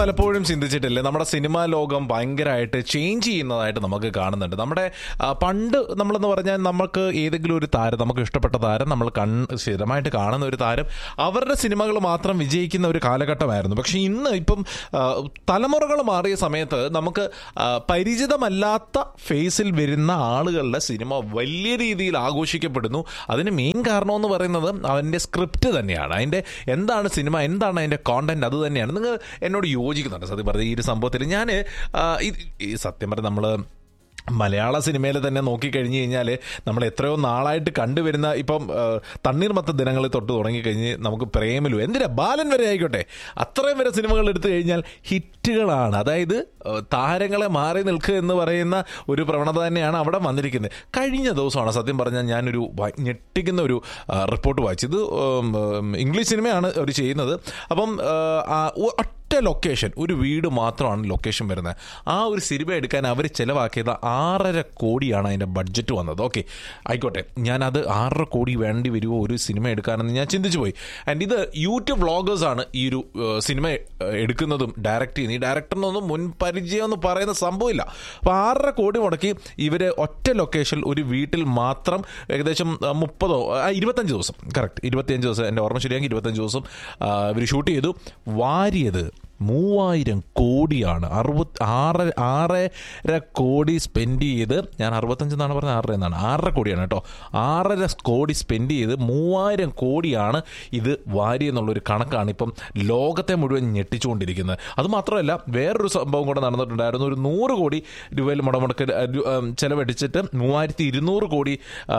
പലപ്പോഴും ചിന്തിച്ചിട്ടില്ലേ നമ്മുടെ സിനിമാ ലോകം ഭയങ്കരമായിട്ട് ചേഞ്ച് ചെയ്യുന്നതായിട്ട് നമുക്ക് കാണുന്നുണ്ട് നമ്മുടെ ആ, പണ്ട് നമ്മളെന്ന് പറഞ്ഞാൽ നമുക്ക് ഏതെങ്കിലും ഒരു താരം നമുക്ക് ഇഷ്ടപ്പെട്ട താരം നമ്മൾ കൺ സ്ഥിരമായിട്ട് കാണുന്ന ഒരു താരം അവരുടെ സിനിമകൾ മാത്രം വിജയിക്കുന്ന ഒരു കാലഘട്ടമായിരുന്നു പക്ഷെ ഇന്ന് ഇപ്പം ആ, തലമുറകൾ മാറിയ സമയത്ത് നമുക്ക് ആ, പരിചിതമല്ലാത്ത ഫേസിൽ വരുന്ന ആളുകളുടെ സിനിമ വലിയ രീതിയിൽ ആഘോഷിക്കപ്പെടുന്നു അതിന് മെയിൻ കാരണം എന്ന് പറയുന്നത് അതിൻ്റെ സ്ക്രിപ്റ്റ് തന്നെയാണ് അതിൻ്റെ എന്താണ് സിനിമ എന്താണ് അതിൻ്റെ കോണ്ടന്റ് അത് തന്നെയാണ് നിങ്ങൾ എന്നോട് യോജിക്കുന്നുണ്ട് സത്യം പറഞ്ഞ ഈ ഒരു സംഭവത്തിൽ ഞാൻ ഈ സത്യം പറഞ്ഞ നമ്മൾ മലയാള സിനിമയിൽ തന്നെ നോക്കിക്കഴിഞ്ഞ് കഴിഞ്ഞാൽ നമ്മൾ എത്രയോ നാളായിട്ട് കണ്ടുവരുന്ന ഇപ്പം ആ, തണ്ണീർമത്ത ദിനങ്ങളിൽ തൊട്ട് തുടങ്ങിക്കഴിഞ്ഞ് നമുക്ക് പ്രേമലു എന്തിനാ ബാലൻ വരെ ആയിക്കോട്ടെ അത്രയും വരെ സിനിമകൾ എടുത്തു കഴിഞ്ഞാൽ ഹിറ്റുകളാണ് അതായത് ആ, താരങ്ങളെ മാറി നിൽക്കുക എന്ന് പറയുന്ന ഒരു പ്രവണത തന്നെയാണ് അവിടെ വന്നിരിക്കുന്നത് കഴിഞ്ഞ ദിവസമാണ് സത്യം പറഞ്ഞാൽ ഞാനൊരു വ- ഞെട്ടിക്കുന്ന ഒരു ആ, റിപ്പോർട്ട് വായിച്ചു ഇത് ഉം, ഉം, ഇംഗ്ലീഷ് സിനിമയാണ് അവർ ചെയ്യുന്നത് അപ്പം ആ, ആ, ഒ- ഒറ്റ ലൊക്കേഷൻ ഒരു വീട് മാത്രമാണ് ലൊക്കേഷൻ വരുന്നത് ആ ഒരു സിനിമ എടുക്കാൻ അവർ ചിലവാക്കിയത് ആറര കോടിയാണ് അതിൻ്റെ ബഡ്ജറ്റ് വന്നത് ഓക്കെ ആയിക്കോട്ടെ ഞാനത് ആറര കോടി വേണ്ടി വരുമോ ഒരു സിനിമ എടുക്കാനെന്ന് ഞാൻ ചിന്തിച്ചു പോയി ആൻഡ് ഇത് യൂട്യൂബ് വ്ളോഗേഴ്സാണ് ഈ ഒരു ഏഹ്, സിനിമ ഏഹ്, എടുക്കുന്നതും ഡയറക്റ്റ് ചെയ്യുന്നത് ഈ ഡയറക്ടറിനൊന്നും മുൻ പരിചയം എന്ന് പറയുന്ന സംഭവമില്ല അപ്പോൾ ആറര കോടി മുടക്കി ഇവർ ഒറ്റ ലൊക്കേഷനിൽ ഒരു വീട്ടിൽ മാത്രം ഏകദേശം ആ, മുപ്പതോ ആ, ഇരുപത്തഞ്ച് ദിവസം കറക്റ്റ് ഇരുപത്തിയഞ്ച് ദിവസം എൻ്റെ ഓർമ്മ ശരിയാക്കി ഇരുപത്തഞ്ച് ദിവസം ഇവർ ഷൂട്ട് ചെയ്തു വാരിയത് മൂവായിരം കോടിയാണ് അറുപത്തി ആറ് ആറര കോടി സ്പെൻഡ് ചെയ്ത് ഞാൻ അറുപത്തഞ്ച് എന്നാണ് പറഞ്ഞത് ആറര എന്നാണ് ആറര കോടിയാണ് കേട്ടോ ആറര കോടി സ്പെൻഡ് ചെയ്ത് മൂവായിരം കോടിയാണ് ഇത് വാരി എന്നുള്ളൊരു കണക്കാണ് ഇപ്പം ലോകത്തെ മുഴുവൻ ഞെട്ടിച്ചുകൊണ്ടിരിക്കുന്നത് അത് മാത്രമല്ല വേറൊരു സംഭവം കൂടെ നടന്നിട്ടുണ്ടായിരുന്നു ഒരു നൂറ് കോടി രൂപയിൽ മുടമുടക്ക് ചിലവടിച്ചിട്ട് മൂവായിരത്തി ഇരുന്നൂറ് കോടി ആ,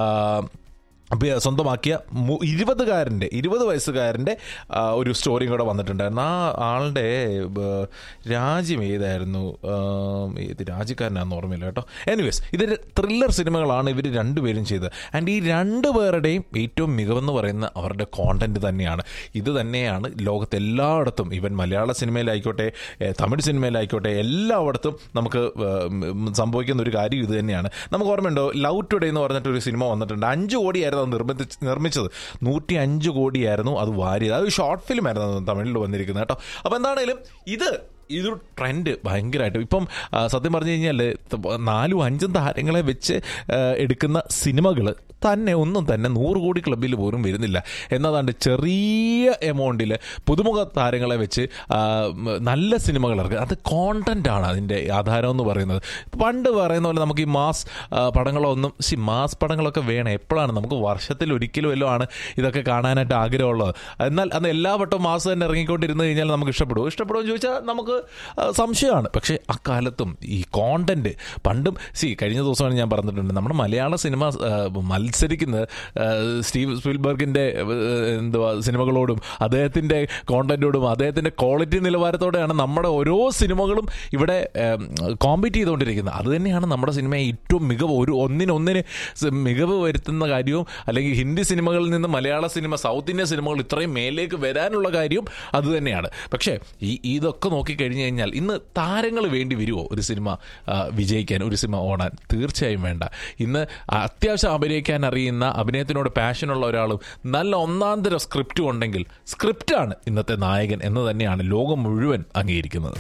അപ്പൊ സ്വന്തമാക്കിയ മു- ഇരുപതുകാരൻ്റെ ഇരുപത് വയസ്സുകാരൻ്റെ ആ, ഒരു സ്റ്റോറിയും കൂടെ വന്നിട്ടുണ്ടായിരുന്നു ആ ആളുടെ ആ, രാജ്യം ഏതായിരുന്നു ആ, ഏത് രാജ്യക്കാരനാണെന്ന് ഓർമ്മയില്ല കേട്ടോ എനിവേസ് ഇത് ത്രില്ലർ സിനിമകളാണ് ഇവർ രണ്ടുപേരും ചെയ്തത് ആൻഡ് ഈ രണ്ടു പേരുടെയും ഏറ്റവും മികവെന്ന് പറയുന്ന അവരുടെ കോണ്ടന്റ് തന്നെയാണ് ഇത് തന്നെയാണ് ലോകത്ത് എല്ലായിടത്തും ഈവൻ മലയാള സിനിമയിലായിക്കോട്ടെ ഏ, തമിഴ് സിനിമയിലായിക്കോട്ടെ എല്ലായിടത്തും നമുക്ക് ഏ, ഉം, സംഭവിക്കുന്ന ഒരു കാര്യം ഇത് തന്നെയാണ് നമുക്ക് ഓർമ്മയുണ്ടോ ലവ് ടുഡേ എന്ന് പറഞ്ഞിട്ട് ഒരു സിനിമ വന്നിട്ടുണ്ട് അഞ്ച് കോടിയായിരുന്നു അത് നിർമ്മിച്ച് നിർമ്മിച്ചത് നൂറ്റി അഞ്ച് കോടിയായിരുന്നു അത് വാരിയത് അത് ഷോർട്ട് ഫിലിം ആയിരുന്നു അത് തമിഴിൽ വന്നിരിക്കുന്നത് കേട്ടോ അപ്പോൾ എന്താണേലും ഇത് ഇതൊരു ട്രെൻഡ് ഭയങ്കരമായിട്ട് ഇപ്പം ആ, സത്യം പറഞ്ഞു കഴിഞ്ഞാൽ നാലും അഞ്ചും താരങ്ങളെ വെച്ച് ആ, എടുക്കുന്ന സിനിമകൾ തന്നെ ഒന്നും തന്നെ നൂറ് കോടി ക്ലബിൽ പോലും വരുന്നില്ല എന്നതാണ്ട് ചെറിയ എമൗണ്ടിൽ പുതുമുഖ താരങ്ങളെ വെച്ച് ആ, ഉം, നല്ല സിനിമകൾ ഇറക്കുക അത് കോണ്ടന്റ് ആണ് അതിൻ്റെ ആധാരം എന്ന് പറയുന്നത് പണ്ട് പറയുന്ന പോലെ നമുക്ക് ഈ മാസ് ആ, പടങ്ങളോ ഒന്നും ശി മാസ് പടങ്ങളൊക്കെ വേണം എപ്പോഴാണ് നമുക്ക് വർഷത്തിൽ ഒരിക്കലും വല്ലതും ആണ് ഇതൊക്കെ കാണാനായിട്ട് ആഗ്രഹമുള്ളത് എന്നാൽ അന്ന് എല്ലാ വട്ടവും മാസ് തന്നെ ഇറങ്ങിക്കൊണ്ടിരുന്ന് കഴിഞ്ഞാൽ നമുക്ക് ഇഷ്ടപ്പെടുമോ ഇഷ്ടപ്പെടുമോ ചോദിച്ചാൽ നമുക്ക് ആ, സംശയമാണ് പക്ഷേ അക്കാലത്തും ഈ കോണ്ടന്റ് പണ്ടും സി കഴിഞ്ഞ ദിവസമാണ് ഞാൻ പറഞ്ഞിട്ടുണ്ട് നമ്മുടെ മലയാള സിനിമ ആ, മത്സരിക്കുന്നത് ആ, സ്റ്റീവ് സ്പിൽബർഗിന്റെ ആ, എന്തുവാ സിനിമകളോടും അദ്ദേഹത്തിന്റെ കോണ്ടന്റോടും അദ്ദേഹത്തിന്റെ ക്വാളിറ്റി നിലവാരത്തോടെയാണ് നമ്മുടെ ഓരോ സിനിമകളും ഇവിടെ കോമ്പീറ്റ് ചെയ്തുകൊണ്ടിരിക്കുന്നത് അത് തന്നെയാണ് നമ്മുടെ സിനിമയെ ഏറ്റവും മികവ് ഒരു ഒന്നിനൊന്നിന് സ- മികവ് വരുത്തുന്ന കാര്യവും അല്ലെങ്കിൽ ഹിന്ദി സിനിമകളിൽ നിന്ന് മലയാള സിനിമ സൗത്ത് ഇന്ത്യൻ സിനിമകൾ ഇത്രയും മേലേക്ക് വരാനുള്ള കാര്യവും അത് തന്നെയാണ് പക്ഷേ ഈ ഇതൊക്കെ നോക്കിക്കഴിഞ്ഞ് കഴിഞ്ഞാൽ ഇന്ന് താരങ്ങൾ വേണ്ടി വരുമോ ഒരു സിനിമ ആ, വിജയിക്കാൻ ഒരു സിനിമ ഓടാൻ തീർച്ചയായും വേണ്ട ഇന്ന് അത്യാവശ്യം അഭിനയിക്കാൻ അറിയുന്ന അഭിനയത്തിനോട് പാഷനുള്ള ഒരാളും നല്ല ഒന്നാം തരം സ്ക്രിപ്റ്റും ഉണ്ടെങ്കിൽ സ്ക്രിപ്റ്റാണ് ഇന്നത്തെ നായകൻ എന്ന് തന്നെയാണ് ലോകം മുഴുവൻ അംഗീകരിക്കുന്നത്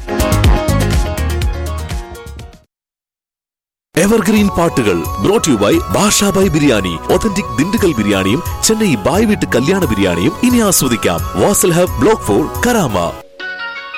എവർഗ്രീൻ പാട്ടുകൾ brought you by Bashabhai biryani authentic Dindigul ബിരിയാണിയും ചെന്നൈ ബായ് വീട്ട് കല്യാണ ബിരിയാണിയും ഇനി ആസ്വദിക്കാം Vasal hub block four Karama